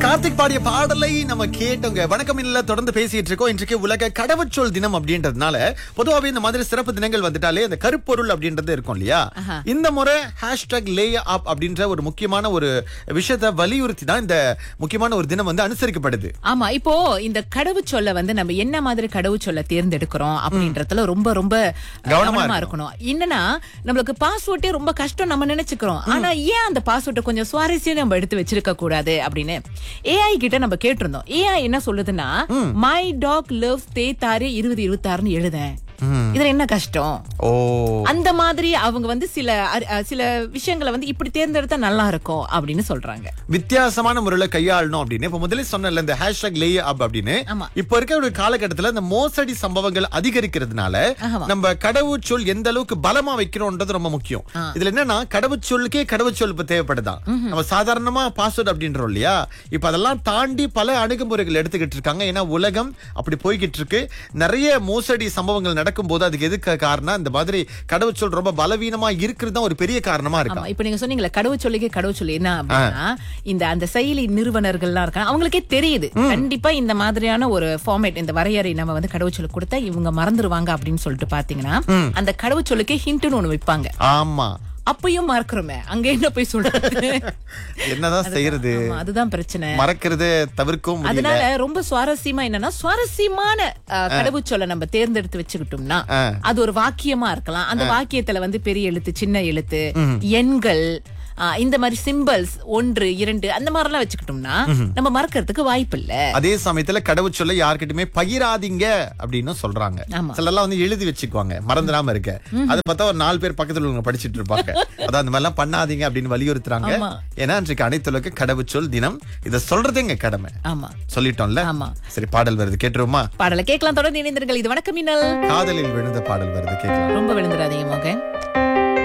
கார்த்திக் பாடிய பாடலை நம்ம கேட்டோங்க வணக்கம் இல்ல தொடர்ந்து பேசிட்டு இருக்கோம் இன்றைக்கு உலக கடவுச்சொல் தினம் அப்படின்றதுனால பொதுவாகவே இந்த மாதிரி சிறப்பு தினங்கள் வந்துட்டாலே இந்த கருப்பொருள் அப்படின்றது இருக்கும் இல்லையா இந்த முறை ஹேஷ்டாக் லே அப் அப்படின்ற ஒரு முக்கியமான ஒரு விஷயத்தை வலியுறுத்தி தான் இந்த முக்கியமான ஒரு தினம் வந்து அனுசரிக்கப்படுது ஆமா இப்போ இந்த கடவுச்சொல்ல வந்து நம்ம என்ன மாதிரி கடவுச்சொல்ல தேர்ந்தெடுக்கிறோம் அப்படின்றதுல ரொம்ப ரொம்ப அஹ், கவனமா கவனமா இருக்கணும் என்னன்னா நம்மளுக்கு பாஸ்வேர்டே ரொம்ப கஷ்டம் நம்ம நினைச்சுக்கிறோம் ஆனா ஏன் அந்த பாஸ்வேர்ட்டை கொஞ்சம் சுவாரஸ்யம் நம்ம எடுத்து வச்சிருக்க கூடாது அப்படின்னு ஏஐ கிட்ட நம்ம கேட்டிருந்தோம் ஏஐ என்ன சொல்லுதுன்னா மை டாக் லவ்ஸ் தே தாரு இருபது இருபத்தாறுன்னு எழுதேன் இதுல என்ன கஷ்டம் ஓ அந்த மாதிரி அவங்க வந்து சில அறி- அஹ், சில விஷயங்களை வந்து இப்படி தேர்ந்தெடுத்தா நல்லா இருக்கும் அப்படின்னு சொல்றாங்க வித்தியாசமான முறையில கையாளணும் அப்படின்னு இப்ப முதல்ல சொன்னல இந்த ஹேஷ்டாக் லே அப் அப்படின்னு ஆமா. இப்ப இருக்க ஒரு காலகட்டத்துல இந்த மோசடி சம்பவங்கள் அதிகரிக்கிறதுனால ஆமா. நம்ம கடவுச்சொல் எந்த அளவுக்கு பலமா வைக்கிறோம்ன்றது ரொம்ப முக்கியம் இதுல என்னன்னா கடவுச்சொல்லுக்கே கடவுச்சொல் இப்ப தேவைப்படுதான் நம்ம சாதாரணமா பாஸ்வேர்ட் அப்படின்றோம் இல்லையா இப்ப அதெல்லாம் தாண்டி பல அணுகுமுறைகள் எடுத்துக்கிட்டு இருக்காங்க ஏன்னா உலகம் அப்படி போய்கிட்டு இருக்கு நிறைய மோசடி சம்பவங்கள் நடக்கும்போது அதுக்கு எதுக்கு காரணம் இந்த மாதிரி கடவுச்சொல் ரொம்ப பலவீனமா இருக்கிறது தான் ஒரு பெரிய காரணமா இருக்கா ஆமா இப்ப நீங்க சொன்னீங்களே கடவுச்சொல்லிக்கு கடவுச்சொல் என்ன அப்படின்னா இந்த அந்த செயலி நிறுவனர்கள்லாம் இருக்காங்க அவங்களுக்கே தெரியுது கண்டிப்பா இந்த மாதிரியான ஒரு ஃபார்மேட் இந்த வரையறை நம்ம வந்து கடவுச்சொல் கொடுத்தா இவங்க மறந்துருவாங்க அப்படின்னு சொல்லிட்டு பாத்தீங்கன்னா அந்த கடவுச்சொல்லுக்கு ஹிண்ட்னு ஒண்ணு வைப்பாங்க ஆமா அப்பயும் மறக்கிறோமே அங்க என்ன போய் சொல்றது என்னதான் செய்யறது ஆமா, அதுதான் பிரச்சனை மறக்கிறது தவிர்க்கவும் முடியல அதனால ரொம்ப சுவாரஸ்யமா என்னன்னா சுவாரஸ்யமான அஹ், கடவுச்சொல்லை நம்ம தேர்ந்தெடுத்து வச்சுக்கிட்டோம்னா ஆ. அது ஒரு வாக்கியமா இருக்கலாம் அந்த வாக்கியத்துல வந்து பெரிய எழுத்து சின்ன எழுத்து எண்கள் ஆ, இந்த மாதிரி சிம்பிள்ஸ் ஒன்று இரண்டு அந்த மாதிரி எல்லாம் வச்சுக்கிட்டோம்னா நம்ம மறக்கிறதுக்கு வாய்ப்பு இல்ல அதே சமயத்துல கடவுச்சொல்ல யார்கிட்டயுமே பகிராதீங்க அப்படின்னு சொல்றாங்க ஆமா. சிலர்லாம் வந்து எழுதி வச்சுக்குவாங்க மறந்துடாம இருக்க அது பார்த்தா ஒரு நாலு பேர் பக்கத்துல உள்ளவங்க படிச்சிட்டு இருப்பாங்க அதான் அந்த மாதிரி எல்லாம் பண்ணாதீங்க அப்படின்னு வலியுறுத்துறாங்க ஆமா. ஏன்னா இன்றைக்கு அனைத்துலக கடவுச்சொல் தினம் இத சொல்றது எங்க கடமை ஆமா சொல்லிட்டோம்ல ஆமா. சரி பாடல் வருது கேட்டுருமா பாடலை கேட்கலாம் தொடர்ந்து இணைந்திருங்கள் இது வணக்கம் மின்னல் காதலில் விழுந்த பாடல் வருது கேட்கலாம் ரொம்ப விழுந்துடாதீங்க மோகன்